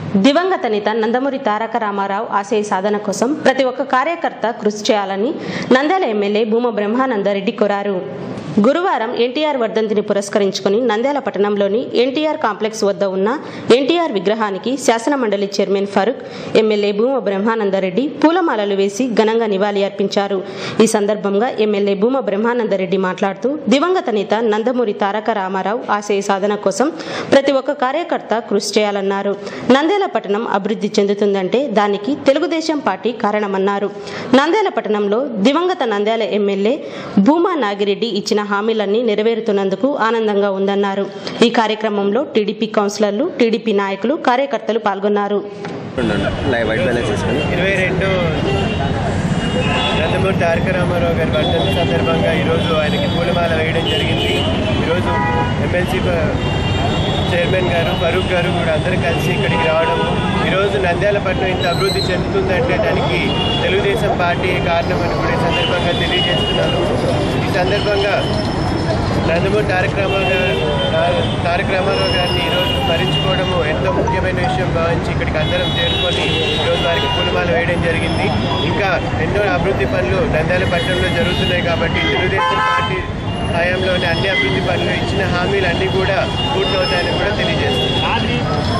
దివంగత నేత నందమూరి తారక రామారావు ఆశయ సాధన కోసం ప్రతి ఒక్క కార్యకర్త కృషి చేయాలని నంద్యాల ఎమ్మెల్యే భూమ బ్రహ్మానందరెడ్డి కోరారు గురువారం ఎన్టీఆర్ వర్ధంతిని పురస్కరించుకుని నంద్యాల పట్టణంలోని ఎన్టీఆర్ కాంప్లెక్స్ వద్ద ఉన్న ఎన్టీఆర్ విగ్రహానికి శాసన మండలి చైర్మన్ ఫరూక్ ఎమ్మెల్యే భూమ బ్రహ్మానందరెడ్డి పూలమాలలు వేసి ఘనంగా నివాళి అర్పించారు ఈ సందర్భంగా ఎమ్మెల్యే భూమ బ్రహ్మానందరెడ్డి మాట్లాడుతూ దివంగత నేత నందమూరి తారక రామారావు ఆశయ సాధన కోసం ప్రతి ఒక్క కార్యకర్త కృషి చేయాలన్నారు నంద్యాల పట్టణం అభివృద్ధి చెందుతుందంటే దానికి తెలుగుదేశం పార్టీ కారణమన్నారు నంద్యాల పట్టణంలో దివంగత నంద్యాల ఎమ్మెల్యే భూమా నాగిరెడ్డి ఇచ్చిన హామీలన్నీ నెరవేరుతున్నందుకు ఆనందంగా ఉందన్నారు ఈ కార్యక్రమంలో టీడీపీ కౌన్సిలర్లు టీడీపీ నాయకులు కార్యకర్తలు పాల్గొన్నారు లైవ్ వైట్ బ్యాలెన్స్ వేసుకొని ఇరవై రెండు నందమూరి తారక రామారావు గారి వర్ధంతి సందర్భంగా ఈరోజు ఆయనకి పూలమాల వేయడం జరిగింది ఈరోజు ఎమ్మెల్సీ చైర్మన్ గారు ఫరూక్ గారు కూడా అందరూ కలిసి ఇక్కడికి రావడం ఈరోజు నంద్యాల పట్టణం ఇంత అభివృద్ధి చెందుతుందంటే దానికి తెలుగుదేశం పార్టీ కారణం అని కూడా ఈ సందర్భంగా తెలియజేస్తున్నాను ఈ సందర్భంగా నందమూరి తారక రామారావు గారు తారక రామారావు గారిని ఈరోజు స్మరించుకోవడము ఎంతో ముఖ్యమైన విషయం భావించి ఇక్కడికి అందరం చేరుకొని ఈరోజు వారికి పూలమాల వేయడం జరిగింది ఇంకా ఎన్నో అభివృద్ధి పనులు నంద్యాల పట్టణంలో జరుగుతున్నాయి కాబట్టి తెలుగుదేశం పార్టీ హయాంలోని అన్ని అభివృద్ధి పనులు ఇచ్చిన హామీలు అన్నీ కూడా పూర్తవుతాయని కూడా తెలియజేస్తుంది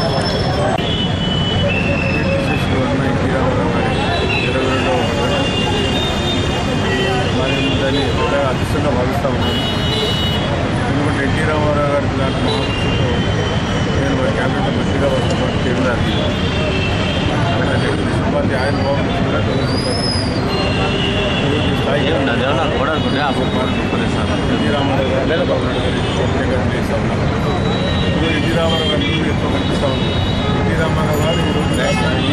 శిశువు అన్న ఎన్టీ రామారావు గారి ఇరవై రెండవ వర్ధంతి. మరి దాన్ని ఒక అదృష్టంగా భావిస్తూ ఉన్నాను ఎందుకంటే ఎన్టీ రామారావు గారి లాంటి మహాపురుషులతో నేను మరి క్యాబినెట్ మంత్రిగా వస్తున్నాను కేంద్రాలు అలాగే తెలుగుదేశం పార్టీ ఆయన బాగుంటుంది కూడా తెలుగుదేశం పార్టీ ఈరోజు ఈ స్థాయికి ఎన్టీ రామారావు గారు బాగున్నాడు ప్రత్యేకంగా చేస్తూ ఉన్నాను ఇప్పుడు ఎన్టీ రామారావు గారి గురించి ఎంతో కనిపిస్తూ ఉంది ఎన్టీ రామారావు గారు ఈరోజు రాష్ట్రానికి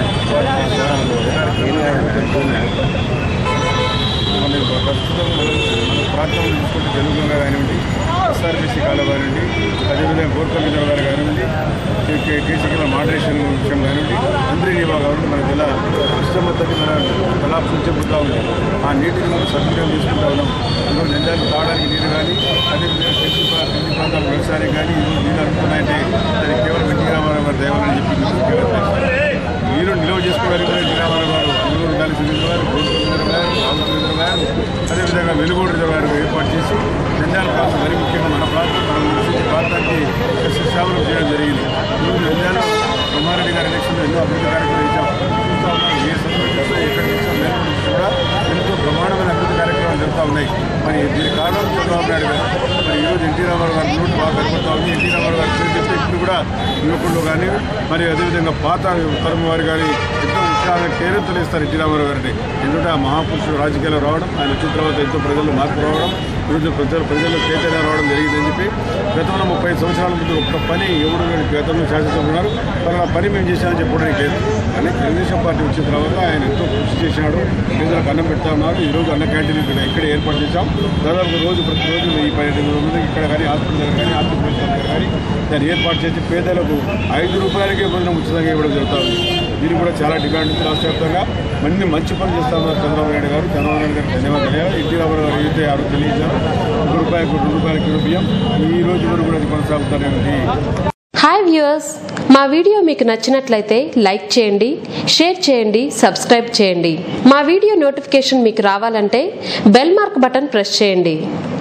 మన ప్రస్తుతం మనం మన ప్రాంతంలో చూసుకుంటే తెలుగుగా కానివ్వండి ఎస్ఆర్బీసీ కాలం కానివ్వండి అదేవిధంగా గోర్కల్ గారు కానివ్వండి కేసీకి మోడరేషన్ విషయం కానివ్వండి మంత్రి నివా కానివ్వండి మన జిల్లా ఇష్టమత్తకి మన కళాప్సం చెబుతూ ఉంది ఆ నీటిని మనం సద్వినియోగం చేసుకుంటా ఉన్నాం ఈరోజు నిందాలు తాగడానికి నీరు కానీ అదేవిధంగా తెలుగు ప్రా- తెలుగు ప్రాంతాల వ్యవసాయానికి కానీ ఈరోజు నీళ్ళు అనుకున్నాయంటే దానికి కేవలం ఎన్టీ రామారావు గారు దేవాలని చెప్పి మీకు తెలియజేస్తున్నాను. నీరు నిల్వ చేసుకోవడానికి కూడా ఎన్టీ రామారావు గారు అందరూ గాలి సురేంద్ర గారు గోవింద గారు రామచంద్ర గారు అదేవిధంగా వెలుగోడు గారు ఏర్పాటు చేసి నంద్యాల ప్రాంతం మరి ముఖ్యంగా మన ప్రాంతం మనం నివసించే ప్రాంతానికి శిక్షావనం చేయడం జరిగింది ఈరోజు నంద్యాల బ్రహ్మారెడ్డి గారి ఎలక్షన్లో ఎన్నో అభివృద్ధి కార్యక్రమాలు ఇచ్చాం చూస్తూ ఉన్నాం ఏ సందర్భం చూసినా ఎక్కడ చూసినా మేరకు చూసినా కూడా ఎంతో బ్రహ్మాండమైన అభివృద్ధి కార్యక్రమాలు జరుగుతూ ఉన్నాయి మరి దీనికి కారణం చంద్రబాబు నాయుడు గారు మరి ఈరోజు ఎన్టీ రామారావు గారి నోటు బాగా కనబడతా ఉంది ఎన్టీ రామారావు గారి పేరు చెప్తే ఇప్పుడు కూడా యువకులు కానీ మరి అదేవిధంగా పాత తరం వారు కానీ ఎంతో ఉత్సాహంగా కేరింతలు ఇస్తారు ఎన్టీ రామారావు గారిని ఎందుకంటే ఆ మహాపురుషుడు రాజకీయాల్లో రావడం ఆయన వచ్చిన తర్వాత ఎంతో ప్రజల్లో మార్పు రావడం ఈరోజు ప్రజలు ప్రజల్లో చైతన్యం రావడం జరిగిందని చెప్పి గతంలో ముప్పై సంవత్సరాల ముందు ఒక్క పని ఎవరు గతంలో శాసనసభ్యున్నారు పలానా పని మేము చేశామని చెప్పడానికి లేదు కానీ తెలుగుదేశం పార్టీ వచ్చిన తర్వాత ఆయన ఎంతో కృషి చేసినాడు ప్రజలకు అన్నం పెడతా ఉన్నారు ఈ రోజు అన్న క్యాంటీన్ ఇక్కడ ఇక్కడే ఏర్పాటు చేశాం దాదాపు రోజు ప్రతిరోజు వెయ్యి పన్నెండు మంది ఇక్కడ కానీ హాస్పిటల్ దగ్గర కానీ హాస్పిటల్ దగ్గర కానీ దాన్ని ఏర్పాటు చేసి పేదలకు ఐదు రూపాయలకే భోజనం ఉచితంగా ఇవ్వడం జరుగుతుంది దీనికి కూడా చాలా డిమాండ్ ఉంది రాష్ట్ర వ్యాప్తంగా మన్ని మంచి పనులు చేస్తా ఉన్నారు చంద్రబాబు నాయుడు గారు చంద్రబాబు నాయుడు గారికి ధన్యవాదాలు తెలియాలి ఎన్టీ రామారావు గారు ఏదైతే ఆ రోజు తెలియజేశారు ఒక రూపాయలకు రెండు రూపాయల కిలో బియ్యం ఈ రోజు వరకు కూడా అది కొనసాగుతూనే ఉంది హాయ్ వ్యూయర్స్ మా వీడియో మీకు నచ్చినట్లయితే లైక్ చేయండి షేర్ చేయండి సబ్స్క్రైబ్ చేయండి మా వీడియో నోటిఫికేషన్ మీకు రావాలంటే బెల్ మార్క్ బటన్ ప్రెస్ చేయండి